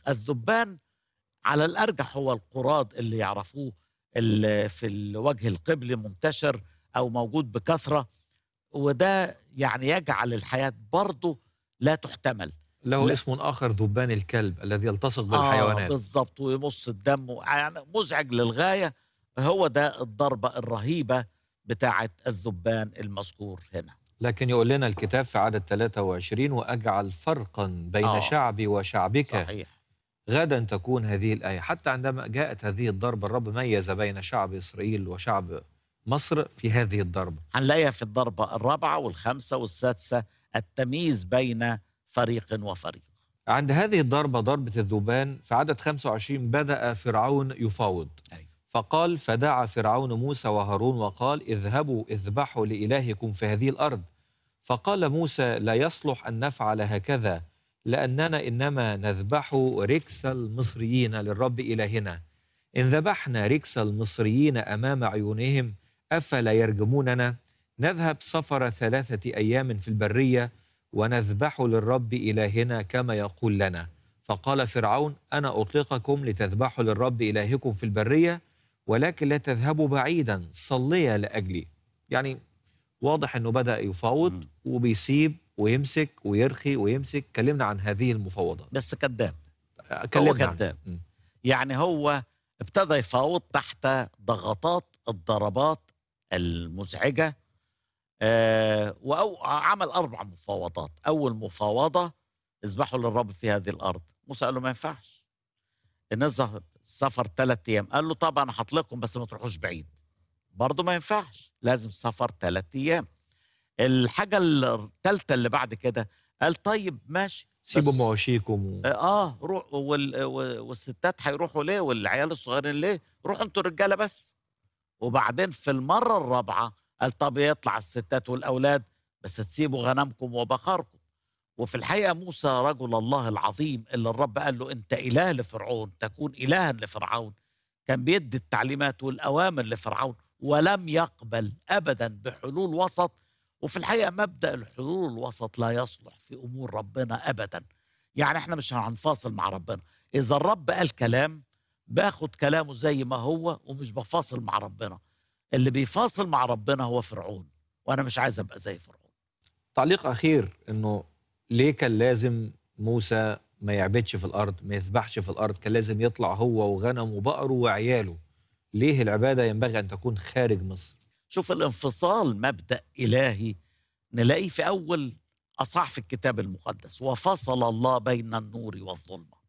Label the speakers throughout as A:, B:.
A: الذبان على الارجح هو القراد اللي يعرفوه اللي في الوجه القبلي منتشر او موجود بكثره وده يعني يجعل الحياه برضه لا تحتمل
B: له
A: لا.
B: اسم آخر ذبان الكلب الذي يلتصق
A: آه
B: بالحيوانات
A: بالظبط ويمص الدم يعني مزعج للغايه هو ده الضربه الرهيبه بتاعه الذبان المذكور هنا
B: لكن يقول لنا الكتاب في عدد 23 وأجعل فرقا بين
A: آه.
B: شعبي وشعبك
A: صحيح
B: غدا تكون هذه الآية حتى عندما جاءت هذه الضربة الرب ميز بين شعب إسرائيل وشعب مصر في هذه الضربة
A: هنلاقيها في الضربه الرابعه والخامسه والسادسه التمييز بين فريق وفريق
B: عند هذه الضربة ضربة الذبان في عدد 25 بدأ فرعون يفاوض
A: أيوة.
B: فقال فدعا فرعون موسى وهارون وقال اذهبوا اذبحوا لإلهكم في هذه الأرض فقال موسى لا يصلح أن نفعل هكذا لأننا إنما نذبح ركس المصريين للرب إلهنا إن ذبحنا ركس المصريين أمام عيونهم أفلا يرجموننا نذهب سفر ثلاثة أيام في البرية ونذبح للرب إلهنا كما يقول لنا فقال فرعون أنا أطلقكم لتذبحوا للرب إلهكم في البرية ولكن لا تذهبوا بعيدا صليا لأجلي يعني واضح أنه بدأ يفاوض
A: مم.
B: وبيسيب ويمسك ويرخي ويمسك كلمنا عن هذه المفاوضات
A: بس كذاب
B: كلمنا عنها.
A: كذاب.
B: مم.
A: يعني هو ابتدى يفاوض تحت ضغطات الضربات المزعجة آه وأو عمل أربع مفاوضات أول مفاوضة اذبحوا للرب في هذه الأرض موسى قال له ما ينفعش نذهب سفر ثلاثة أيام قال له طبعا أنا هطلقكم بس ما تروحوش بعيد برضه ما ينفعش لازم سفر ثلاثة أيام الحاجة الثالثة اللي بعد كده قال طيب ماشي
B: سيبوا
A: بس-
B: مواشيكم و...
A: اه روح وال... و- والستات هيروحوا ليه والعيال الصغيرين ليه روحوا انتوا الرجاله بس وبعدين في المره الرابعه قال طب يطلع الستات والاولاد بس تسيبوا غنمكم وبقركم وفي الحقيقه موسى رجل الله العظيم اللي الرب قال له انت اله لفرعون تكون الها لفرعون كان بيدي التعليمات والاوامر لفرعون ولم يقبل ابدا بحلول وسط وفي الحقيقه مبدا الحلول الوسط لا يصلح في امور ربنا ابدا يعني احنا مش هنفاصل مع ربنا اذا الرب قال كلام باخد كلامه زي ما هو ومش بفاصل مع ربنا اللي بيفاصل مع ربنا هو فرعون وانا مش عايز ابقى زي فرعون
B: تعليق أخير أنه ليه كان لازم موسى ما يعبدش في الأرض ما يذبحش في الأرض كان لازم يطلع هو وغنمه وبقره وعياله ليه العبادة ينبغي أن تكون خارج مصر
A: شوف الانفصال مبدا الهي نلاقيه في اول اصح في الكتاب المقدس وفصل الله بين النور والظلمه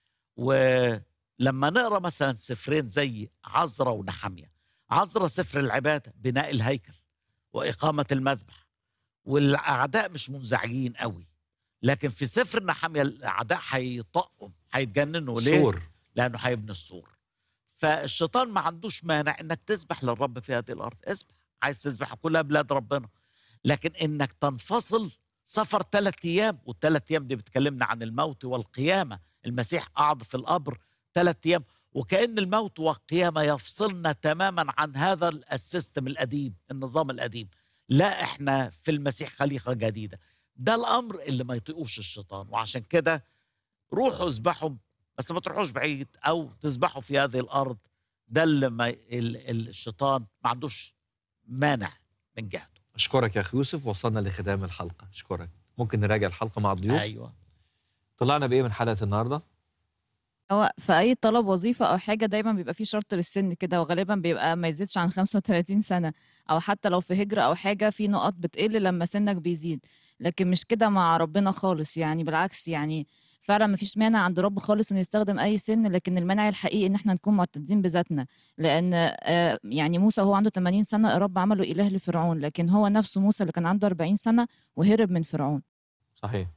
A: ولما نقرا مثلا سفرين زي عزرا ونحمية عزرا سفر العباده بناء الهيكل واقامه المذبح والاعداء مش منزعجين قوي لكن في سفر نحمية الاعداء هيطقوا هيتجننوا ليه
B: سور
A: لانه هيبني السور فالشيطان ما عندوش مانع انك تسبح للرب في هذه الارض اسبح عايز تسبح كلها بلاد ربنا لكن انك تنفصل سفر ثلاث ايام والثلاث ايام دي بتكلمنا عن الموت والقيامه المسيح قعد في القبر ثلاث ايام وكان الموت والقيامه يفصلنا تماما عن هذا السيستم القديم النظام القديم لا احنا في المسيح خليقه جديده ده الامر اللي ما يطيقوش الشيطان وعشان كده روحوا اذبحوا بس ما تروحوش بعيد او تذبحوا في هذه الارض ده اللي ما ال- الشيطان ما عندوش مانع من جهته
B: أشكرك يا أخي يوسف وصلنا لختام الحلقة أشكرك ممكن نراجع الحلقة مع الضيوف
A: ايوه
B: طلعنا بإيه من حلقة النهاردة
C: هو في أي طلب وظيفة أو حاجة دايما بيبقى فيه شرط للسن كده وغالبا بيبقى ما يزيدش عن 35 سنة أو حتى لو في هجرة أو حاجة في نقط بتقل لما سنك بيزيد لكن مش كده مع ربنا خالص يعني بالعكس يعني فعلا مفيش مانع عند رب خالص انه يستخدم اي سن لكن المانع الحقيقي ان احنا نكون معتدين بذاتنا لان آه، يعني موسى هو عنده 80 سنه الرب عمله اله لفرعون لكن هو نفسه موسى اللي كان عنده 40 سنه وهرب من فرعون
B: صحيح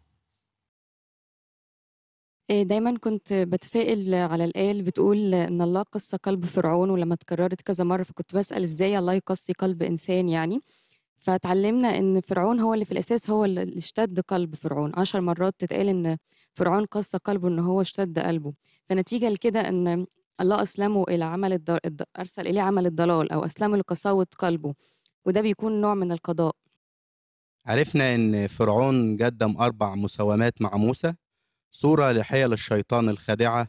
D: إيه، دايما كنت بتسائل على الآية اللي بتقول إن الله قص قلب فرعون ولما اتكررت كذا مرة فكنت بسأل إزاي الله يقصي قلب إنسان يعني فتعلمنا إن فرعون هو اللي في الأساس هو اللي اشتد قلب فرعون عشر مرات تتقال إن فرعون قص قلبه إن هو اشتد قلبه فنتيجة لكده إن الله أسلمه إلى عمل الض... الض- أرسل إليه عمل الضلال أو أسلمه لقساوة قلبه وده بيكون نوع من القضاء
E: عرفنا ان فرعون قدم اربع مساومات مع موسى صورة لحيل الشيطان الخادعة